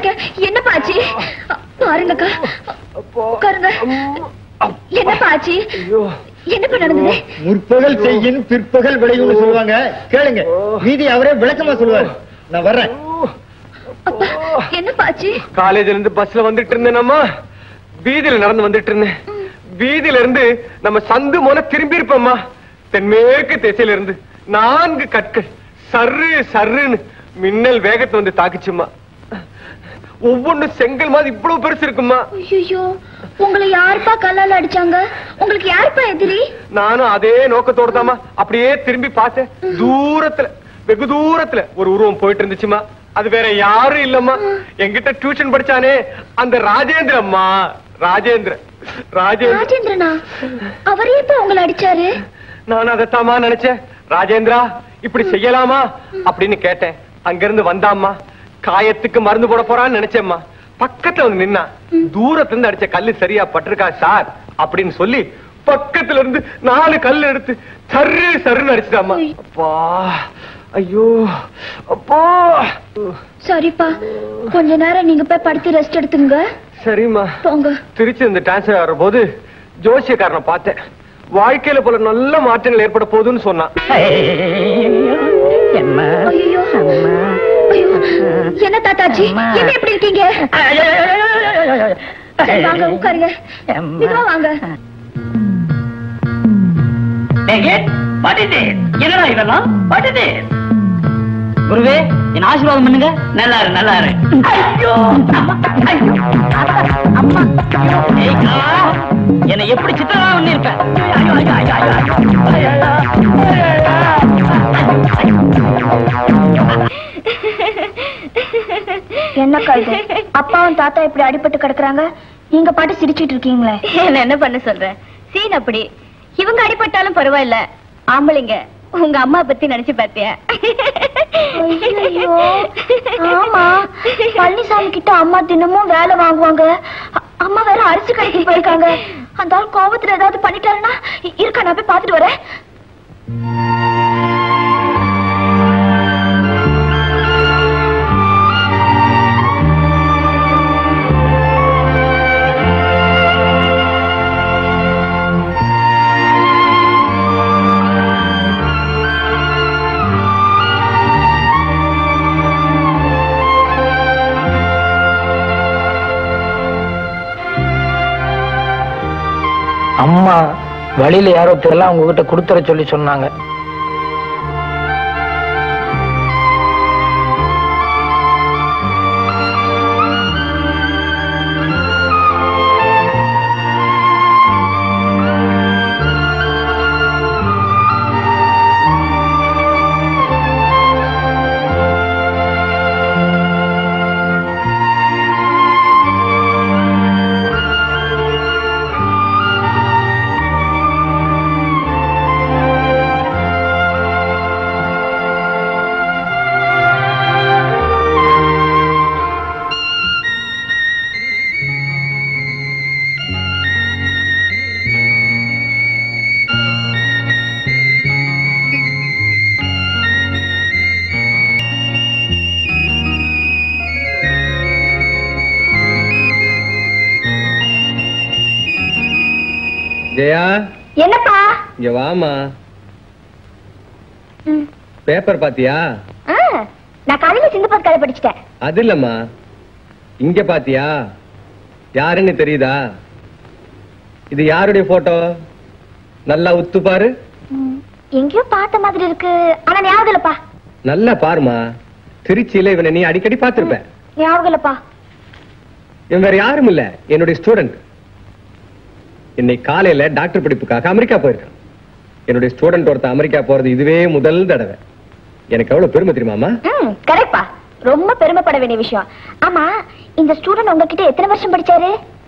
உட்காருங்க என்னப்பா ஆச்சு பாருங்கக்கா உட்காருங்க என்னப்பா ஆச்சு என்னப்பா நடந்தது முற்பகல் செய்யின் பிற்பகல் விளையும்னு சொல்லுவாங்க கேளுங்க மீதி அவரே விளக்கமா சொல்லுவாரு நான் வர்றேன் அப்பா என்னப்பா ஆச்சு காலேஜ்ல இருந்து பஸ்ல வந்துட்டு இருந்தேனம்மா வீதியில நடந்து வந்துட்டு இருந்தேன் வீதியில இருந்து நம்ம சந்து மோன திரும்பி இருப்போம்மா தென்மேற்கு திசையில இருந்து நான்கு கற்கள் சர்ரு சர்ருன்னு மின்னல் வேகத்தை வந்து தாக்குச்சும்மா ஒவ்வொன்றும் செங்கல் மாதிரி இவ்வளவு பெருசு இருக்குமா ஐயோ உங்களை யாருப்பா கல்லால அடிச்சாங்க உங்களுக்கு யாருப்பா எதிரி நானும் அதே நோக்கத்தோட தாமா அப்படியே திரும்பி பார்த்தேன் தூரத்துல வெகு தூரத்துல ஒரு உருவம் போயிட்டு இருந்துச்சுமா அது வேற யாரும் இல்லம்மா என்கிட்ட டியூஷன் படிச்சானே அந்த ராஜேந்திரம்மா ராஜேந்திர ராஜேந்திர ராஜேந்திரனா அவரே இப்ப உங்களை அடிச்சாரு நான் அதைத்தாமா நினைச்சேன் ராஜேந்திரா இப்படி செய்யலாமா அப்படின்னு கேட்டேன் அங்கிருந்து வந்தாம்மா காயத்துக்கு மருந்து போட போறான்னு நினைச்சேம்மா பக்கத்துல வந்து நின்னா தூரத்துல இருந்து அடிச்ச கல்லு சரியா பட்டிருக்கா சார் அப்படின்னு சொல்லி பக்கத்துல இருந்து நாலு கல் எடுத்து சர்ரு சர்ருன்னு அடிச்சுட்டாம்மா அப்பா ஐயோ அப்பா சரிப்பா கொஞ்ச நேரம் நீங்க போய் படுத்து ரெஸ்ட் எடுத்துங்க சரிம்மா போங்க திருச்சி இந்த டிரான்ஸ்ஃபர் ஆகிற போது ஜோசியக்காரனை பார்த்தேன் வாழ்க்கையில போல நல்ல மாற்றங்கள் ஏற்பட போகுதுன்னு சொன்னான் ஐயோ ஐயோ என்ன தாத்தாச்சி என்ன எப்படி இருக்கீங்க சரி, வாங்க உட்காருங்க இதுவா வாங்க என்னடா இதெல்லாம் பட்டுது குருவே என் ஆசீர்வாதம் பண்ணுங்க நல்லா இரு நல்லா இரு ஐயோ அம்மா, ஐயோ, அம்மா ஏய், கா, என்னை எப்படி சித்திரமா பண்ணிருப்பேன் ஐயோ, ஐயோ, ஐயோ, ஐயோ, ஐயோ, என்னக்கா இது அப்பாவும் தாத்தா இப்படி அடிபட்டு கிடக்குறாங்க நீங்க பாட்டு சிரிச்சிட்டு இருக்கீங்களே என்ன என்ன பண்ண சொல்ற சீன் அப்படி இவங்க அடிபட்டாலும் பரவாயில்ல ஆம்பளைங்க உங்க அம்மா பத்தி நினைச்சு பாத்தியா ஐயையோ. ஆமா பழனிசாமி கிட்ட அம்மா தினமும் வேலை வாங்குவாங்க அ- அம்மா வேற அரிசி கடைக்கு போயிருக்காங்க அந்த ஆள் கோபத்துல ஏதாவது பண்ணிட்டாருன்னா இ- இருக்கா நான் போய் பாத்துட்டு வரேன் அம்மா வழியில யாரோ தெரியல உங்ககிட்ட கொடுத்துற சொல்லி சொன்னாங்க ஜெயா என்னப்பா இங்க வாமா ம். பேப்பர் பாத்தியா ஆ, நான் காலையில சிந்துபாத் கதை படிச்சிட்டேன் அது இல்லம்மா இங்க பாத்தியா யாருன்னு தெரியுதா இது யாருடைய போட்டோ நல்லா உத்து பாரு ம், எங்கேயோ பார்த்த மாதிரி இருக்கு ஆனா ஞாபகம் இல்லப்பா நல்லா பாருமா திருச்சியில இவனை நீ அடிக்கடி பார்த்திருப்ப ஞாபகம் இல்லப்பா இவன் வேற யாரும் இல்ல என்னுடைய ஸ்டூடெண்ட் இன்னைக்கு காலையில டாக்டர் படிப்புக்காக அமெரிக்கா போயிருக்கான் என்னுடைய ஸ்டூடெண்ட் ஒருத்தன் அமெரிக்கா போறது இதுவே முதல் தடவை எனக்கு எவ்வளவு பெருமை தெரியுமாமா ம் கரெக்ட்பா ரொம்ப பெருமைப்பட வேண்டிய விஷயம் ஆமா இந்த ஸ்டூடெண்ட் உங்ககிட்ட எத்தனை வருஷம் படிச்சாரு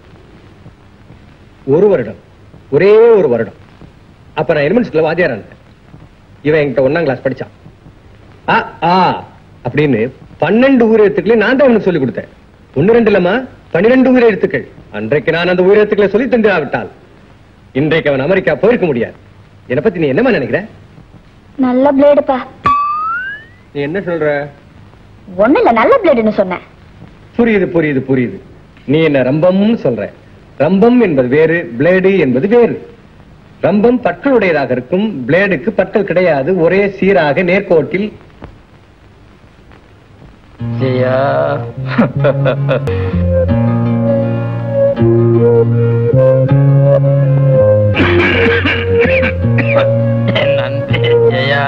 ஒரு வருடம் ஒரே ஒரு வருடம் அப்ப நான் எலிமெண்ட்ஸ்ல வாத்தியாரா இருந்தேன் இவன் என்கிட்ட ஒன்னாம் கிளாஸ் படிச்சான் ஆ ஆ அப்படின்னு பன்னெண்டு உயிரெழுத்துக்களை நான் தான் அவனுக்கு சொல்லி கொடுத்தேன் ஒண்ணு ரெண்டு இல்லம்மா பன்னிரெண்டு உயிரெழுத்துக்கள் அன்றைக்கு நான் அந்த உயிரெழுத்துக்களை சொல்லி தந்திராவிட்டால் இன்றைக்கு அவன் அமெரிக்கா போயிருக்க முடியாது என்னை பத்தி நீ என்னமா நினைக்கிற நல்ல பிளேடுப்பா நீ என்ன சொல்ற ஒண்ணு இல்ல நல்ல பிளேடுன்னு சொன்னேன் புரியுது புரியுது புரியுது நீ என்ன ரம்பம்னு சொல்ற ரம்பம் என்பது வேறு பிளேடு என்பது வேறு ரம்பம் பற்களுடையதாக இருக்கும் பிளேடுக்கு பற்கள் கிடையாது ஒரே சீராக நேர்கோட்டில் ஜெயா நன்றி ஜெயா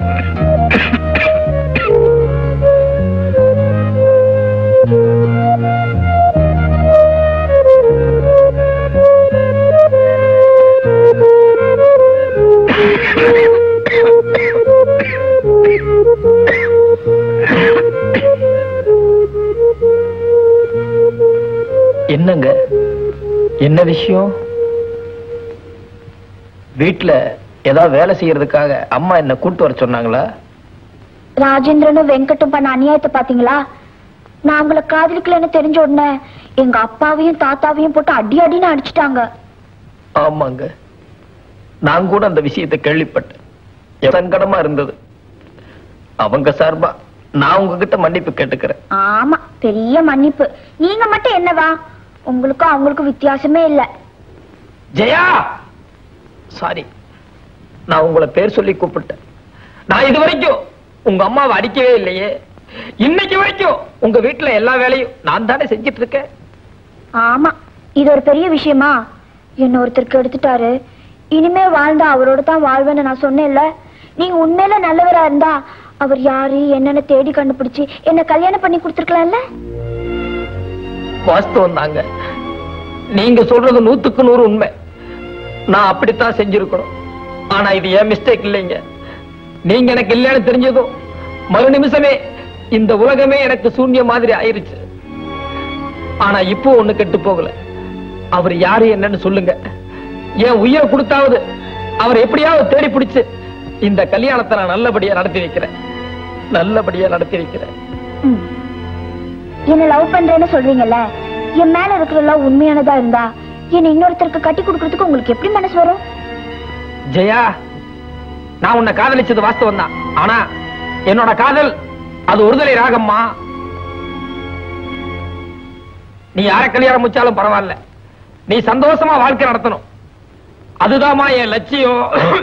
என்னங்க என்ன விஷயம் வீட்டுல ஏதாவது வேலை செய்யறதுக்காக அம்மா என்ன கூட்டு வர சொன்னாங்களா ராஜேந்திரனும் வெங்கட்டும் பண்ண அநியாயத்தை பாத்தீங்களா நான் அவங்கள காதலிக்கலன்னு தெரிஞ்ச உடனே எங்க அப்பாவையும் தாத்தாவையும் போட்டு அடி அடின்னு அடிச்சிட்டாங்க ஆமாங்க நான் கூட அந்த விஷயத்தை கேள்விப்பட்டேன் சங்கடமா இருந்தது அவங்க சார்பா நான் உங்ககிட்ட மன்னிப்பு கேட்டுக்கிறேன் ஆமா பெரிய மன்னிப்பு நீங்க மட்டும் என்னவா உங்களுக்கும் அவங்களுக்கும் வித்தியாசமே இல்ல ஜெயா சாரி நான் உங்களை பேர் சொல்லி கூப்பிட்டேன் நான் இது வரைக்கும் உங்க அம்மாவை அடிக்கவே இல்லையே இன்னைக்கு வரைக்கும் உங்க வீட்டுல எல்லா வேலையும் நான் தானே செஞ்சிட்டு இருக்கேன் ஆமா இது ஒரு பெரிய விஷயமா என்ன ஒருத்தருக்கு எடுத்துட்டாரு இனிமே வாழ்ந்தா அவரோட தான் வாழ்வேன்னு நான் சொன்னேன்ல நீங்க உண்மையில நல்லவரா இருந்தா அவர் யாரு என்னன்னு தேடி கண்டுபிடிச்சு என்ன கல்யாணம் பண்ணி கொடுத்துருக்கலாம்ல வாஸ்தவம் தாங்க நீங்க சொல்றது நூத்துக்கு நூறு உண்மை நான் அப்படித்தான் செஞ்சிருக்கணும் ஆனா இது ஏன் மிஸ்டேக் இல்லைங்க நீங்க எனக்கு இல்லைன்னு தெரிஞ்சதும் மறு நிமிஷமே இந்த உலகமே எனக்கு சூன்ய மாதிரி ஆயிருச்சு ஆனா இப்போ ஒண்ணு கெட்டு போகல அவர் யாரு என்னன்னு சொல்லுங்க என் உயிரை கொடுத்தாவது அவர் எப்படியாவது தேடி பிடிச்சு இந்த கல்யாணத்தை நான் நல்லபடியா நடத்தி வைக்கிறேன் நல்லபடியா நடத்தி வைக்கிறேன் ம். என்ன லவ் பண்றேன்னு சொல்றீங்கல்ல என் மேல இருக்கிற லவ் உண்மையானதா இருந்தா என்ன இன்னொருத்தருக்கு கட்டி கொடுக்கறதுக்கு உங்களுக்கு எப்படி மனசு வரும் ஜெயா நான் உன்னை காதலிச்சது வாஸ்தவம் தான் ஆனா என்னோட காதல் அது ஒருதலை ராகம்மா நீ யார கல்யாணம் முச்சாலும் பரவாயில்ல நீ சந்தோஷமா வாழ்க்கை நடத்தணும் அதுதாம்மா என் லட்சியம்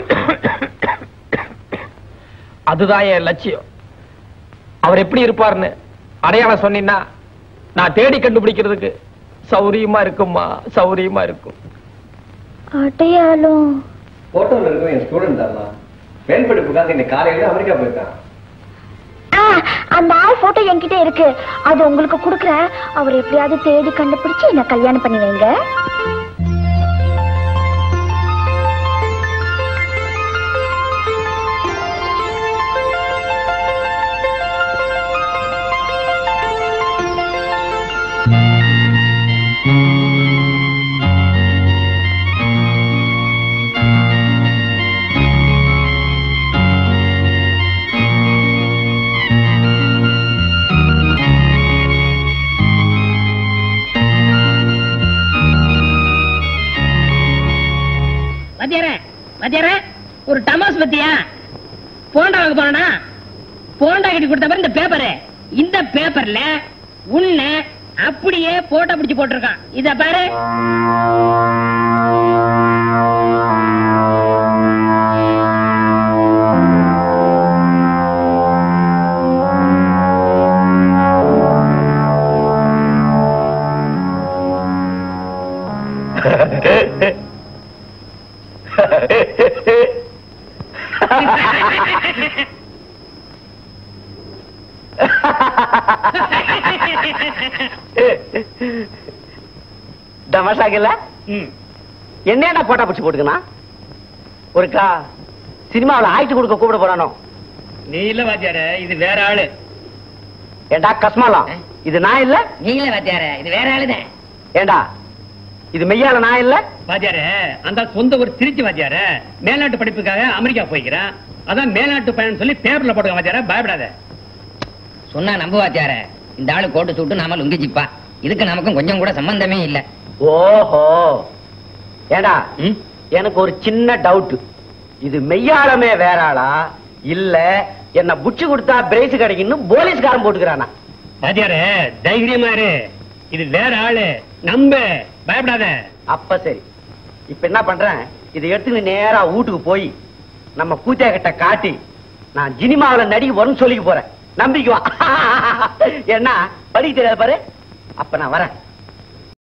அதுதான் என் லட்சியம் அவர் எப்படி இருப்பார்னு அடையாளம் சொன்னீங்கன்னா நான் தேடி கண்டுபிடிக்கிறதுக்கு சௌரியமா இருக்கும்மா சௌரியமா இருக்கும் அடையாளம் போட்டோல இருக்கிற என் ஸ்டூடெண்ட் தான் மேல் படிப்புக்காக இன்னைக்கு காலையில அமெரிக்கா போயிருக்கான் ஆ, அந்த ஆள் போட்டோ என்கிட்ட இருக்கு அது உங்களுக்கு கொடுக்குறேன் அவர் எப்படியாவது தேடி கண்டுபிடிச்சு என்ன கல்யாணம் பண்ணி வைங்க மத்தியார மத்தியார ஒரு டமாஸ் பத்தியா போண்டா வாங்க போனா போண்டா கட்டி கொடுத்த பாரு இந்த பேப்பரு இந்த பேப்பர்ல உன்னை அப்படியே போட்டோ பிடிச்சு போட்டிருக்கான் இத பாரு தமாஷாக்கல என்னடா போட்டா பிடிச்சு போட்டுக்கணும் ஒருக்கா சினிமாவில் ஆயிட்டு கொடுக்க கூப்பிட போறானோ நீ இல்ல வாத்தியார இது வேற ஆளு ஏண்டா கஸ்மாலம் இது நான் இல்ல நீங்களே வாத்தியார இது வேற ஆளுதான் ஏண்டா இது மெய்யால நான் இல்ல வாத்தியார அந்த சொந்த ஒரு திருச்சி வாத்தியார மேல்நாட்டு படிப்புக்காக அமெரிக்கா போய்க்கிறான் அதான் மேல்நாட்டு பயணம் சொல்லி பேப்பர்ல போடுங்க வாத்தியார பயப்படாத சொன்னா நம்ப வாத்தியார இந்த ஆளு கோட்டு சூட்டு நாம லுங்கி ஜிப்பா இதுக்கு நமக்கும் கொஞ்சம் கூட சம்பந்தமே இல்ல ஓஹோ ஏண்டா எனக்கு ஒரு சின்ன டவுட் இது மெய்யாளமே வேற ஆளா இல்ல என்ன புச்சு கொடுத்தா பிரைஸ் கிடைக்குன்னு போலீஸ்காரன் போட்டுக்கிறானா வாத்தியாரே தைரியமா இரு இது வேற ஆளு நம்ப பயப்படாத அப்ப சரி இப்ப என்ன பண்றேன் இதை எடுத்துன்னு நேரா வீட்டுக்கு போய் நம்ம கூத்தியா கிட்ட காட்டி நான் சினிமாவுல நடிக்க வரும்னு சொல்லிக்க போறேன் நம்பிக்கை வா என்ன படிக்க தெரியாது பாரு அப்ப நான் வரேன்